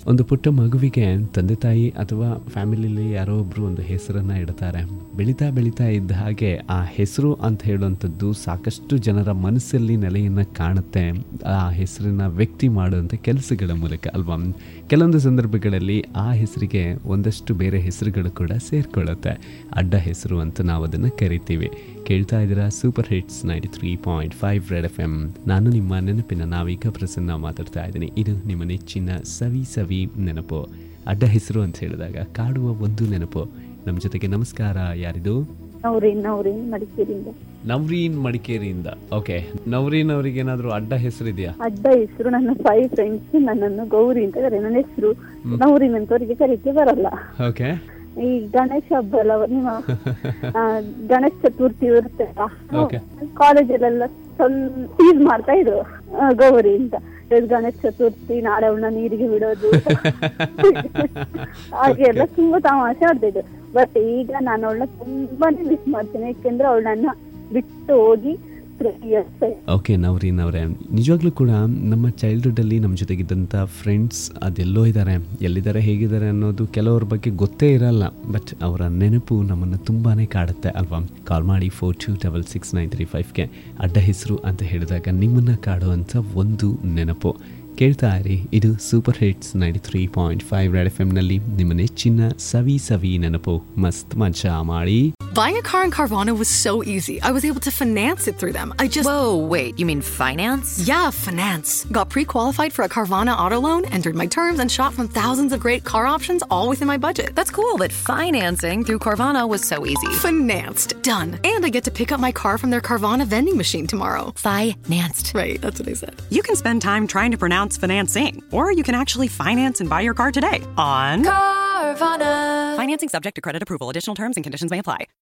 ಒಂದು ಪುಟ್ಟ ಮಗುವಿಗೆ ತಂದೆ ತಾಯಿ ಅಥವಾ ಫ್ಯಾಮಿಲಿಲಿ ಯಾರೋ ಒಬ್ರು ಒಂದು ಹೆಸರನ್ನ ಇಡ್ತಾರೆ ಬೆಳೀತಾ ಬೆಳೀತಾ ಇದ್ದ ಹಾಗೆ ಆ ಹೆಸರು ಅಂತ ಹೇಳುವಂಥದ್ದು ಸಾಕಷ್ಟು ಜನರ ಮನಸ್ಸಲ್ಲಿ ನೆಲೆಯನ್ನು ಕಾಣುತ್ತೆ ಆ ಹೆಸರಿನ ವ್ಯಕ್ತಿ ಮಾಡುವಂಥ ಕೆಲಸಗಳ ಮೂಲಕ ಅಲ್ವಾ ಕೆಲವೊಂದು ಸಂದರ್ಭಗಳಲ್ಲಿ ಆ ಹೆಸರಿಗೆ ಒಂದಷ್ಟು ಬೇರೆ ಹೆಸರುಗಳು ಕೂಡ ಸೇರ್ಕೊಳ್ಳುತ್ತೆ ಅಡ್ಡ ಹೆಸರು ಅಂತ ನಾವು ಅದನ್ನು ಕರಿತೀವಿ ಕೇಳ್ತಾ ಇದ್ದೀರಾ super hits ninety three point five red F M ನಾನು ನಿಮ್ಮ ನೆನಪಿನ ನಾವೀಗ ಪ್ರಸನ್ನ ಮಾತಾಡ್ತಾ ಇದ್ದೀನಿ ಇದು ನಿಮ್ಮ ನೆಚ್ಚಿನ ಸವಿ ಸವಿ ನೆನಪು ಅಡ್ಡ ಹೆಸರು ಅಂತ ಹೇಳಿದಾಗ ಕಾಡುವ ಒಂದು ನೆನಪು ನಮ್ಮ ಜೊತೆಗೆ ನಮಸ್ಕಾರ ಯಾರಿದು ನವ್ರೀನ್ ನವ್ರೀನ್ ಮಡಿಕೇರಿಯಿಂದ ನವ್ರೀನ್ ಮಡಿಕೇರಿಯಿಂದ ಓಕೆ ನವ್ರೀನ್ ಅವ್ರಿಗೆ ಏನಾದರೂ ಅಡ್ಡ ಹೆಸರಿದೆಯಾ ಅಡ್ಡ ಹೆಸರು ನನ್ನ ಫೈವ್ ಫ್ರೆಂಡ್ಸ್ ನನ್ನನ್ನು ಗೌರಿ ಅಂತ ಕರೆ ನನ್ನ ಹೆಸರು ನವ್ರೀನ್ ಅಂತ ಅವರಿಗೆ ಕರೀಕೆ ಬರಲ್ಲ ಓಕೆ ಈ ಗಣೇಶ ಹಬ್ಬ ಅಲ್ಲ ನಿಮ್ಮ ಆ, ಗಣೇಶ ಚತುರ್ಥಿ ಇರುತ್ತೆ Okay. ಕಾಲೇಜಲ್ಲೆಲ್ಲ ಸ್ವಲ್ಪ ಟೀಸ್ ಮಾಡ್ತಾ ಇದ್ರು ಆ, ಗೌರಿ ಅಂತ ಇದು ಗಣೇಶ ಚತುರ್ಥಿ ನಾಳೆ ಅವಳನ್ನ ನೀರಿಗೆ ಬಿಡೋದು ಹಾಗೆ ಎಲ್ಲ ತುಂಬಾ ತಮಾಷೆ ಮಾಡ್ತಿದ್ರು ಬಟ್ ಈಗ ನಾನು ಅವಳನ್ನ ತುಂಬಾನೇ ಮಿಸ್ ಮಾಡ್ತೇನೆ ಯಾಕೆಂದ್ರೆ ಅವಳು ನನ್ನ ಬಿಟ್ಟು ಹೋಗಿ ತ್ರೀ ಇಯರ್ಸ್ ಓಕೆ ನವ್ರೀನ್ ಅವರೇ ನಿಜವಾಗ್ಲೂ ಕೂಡ ನಮ್ಮ ಚೈಲ್ಡ್ಹುಡ್ಡಲ್ಲಿ ನಮ್ಮ ಜೊತೆಗಿದ್ದಂಥ ಫ್ರೆಂಡ್ಸ್ ಅದೆಲ್ಲೋ ಇದ್ದಾರೆ ಎಲ್ಲಿದ್ದಾರೆ ಹೇಗಿದ್ದಾರೆ ಅನ್ನೋದು ಕೆಲವ್ರ ಬಗ್ಗೆ ಗೊತ್ತೇ ಇರಲ್ಲ ಬಟ್ ಅವರ ನೆನಪು ನಮ್ಮನ್ನು ತುಂಬಾ ಕಾಡುತ್ತೆ ಅಲ್ವಾ ಕಾಲ್ ಮಾಡಿ four two double six nine three ಫೈವ್ಗೆ ಅಡ್ಡ ಹೆಸರು ಅಂತ ಹೇಳಿದಾಗ ನಿಮ್ಮನ್ನು ಕಾಡುವಂಥ ಒಂದು ನೆನಪು ಕೇಳ್ತಾ ಇರಿ ಇದು super hits ninety three point five red F ಎಮ್ನಲ್ಲಿ ನಿಮ್ಮ ನೆಚ್ಚಿನ ಸವಿ ಸವಿ ನೆನಪು ಮಸ್ತ್ ಮಜಾ ಮಾಡಿ Buying a car in Carvana was so easy. I was able to finance it through them. I just. Whoa, wait, you mean finance? Yeah, finance. Got pre qualified for a Carvana auto loan, entered my terms, and shot from thousands of great car options all within my budget. That's cool, but financing through Carvana was so easy. Financed. Done. And I get to pick up my car from their Carvana vending machine tomorrow. Financed. Right, that's what I said. You can spend time trying to pronounce financing, or you can actually finance and buy your car today on Carvana. Financing subject to credit approval. Additional terms and conditions may apply.